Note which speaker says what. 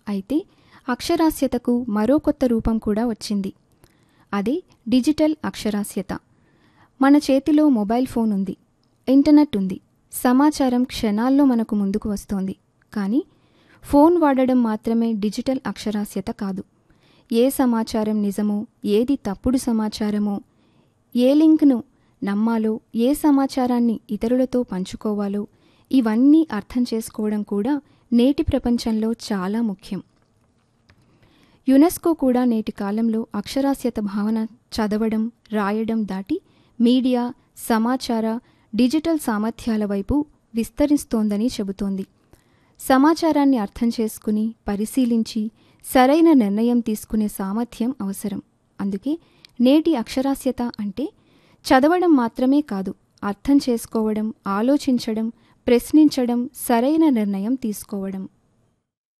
Speaker 1: అయితే అక్షరాస్యతకు మరో కొత్త రూపం కూడా వచ్చింది అదే డిజిటల్ అక్షరాస్యత మన చేతిలో మొబైల్ ఫోన్ ఉంది ఇంటర్నెట్ ఉంది సమాచారం క్షణాల్లో మనకు ముందుకు వస్తోంది కానీ ఫోన్ వాడడం మాత్రమే డిజిటల్ అక్షరాస్యత కాదు ఏ సమాచారం నిజమో ఏది తప్పుడు సమాచారమో ఏ లింక్ను నమ్మాలో ఏ సమాచారాన్ని ఇతరులతో పంచుకోవాలో ఇవన్నీ అర్థం చేసుకోవడం కూడా నేటి ప్రపంచంలో చాలా ముఖ్యం యునెస్కో కూడా నేటి కాలంలో అక్షరాస్యత భావన చదవడం రాయడం దాటి మీడియా సమాచార డిజిటల్ సామర్థ్యాల వైపు విస్తరిస్తోందని చెబుతోంది సమాచారాన్ని అర్థం చేసుకుని పరిశీలించి సరైన నిర్ణయం తీసుకునే సామర్థ్యం అవసరం అందుకే నేటి అక్షరాస్యత అంటే చదవడం మాత్రమే కాదు అర్థం చేసుకోవడం ఆలోచించడం ప్రశ్నించడం సరైన నిర్ణయం తీసుకోవడం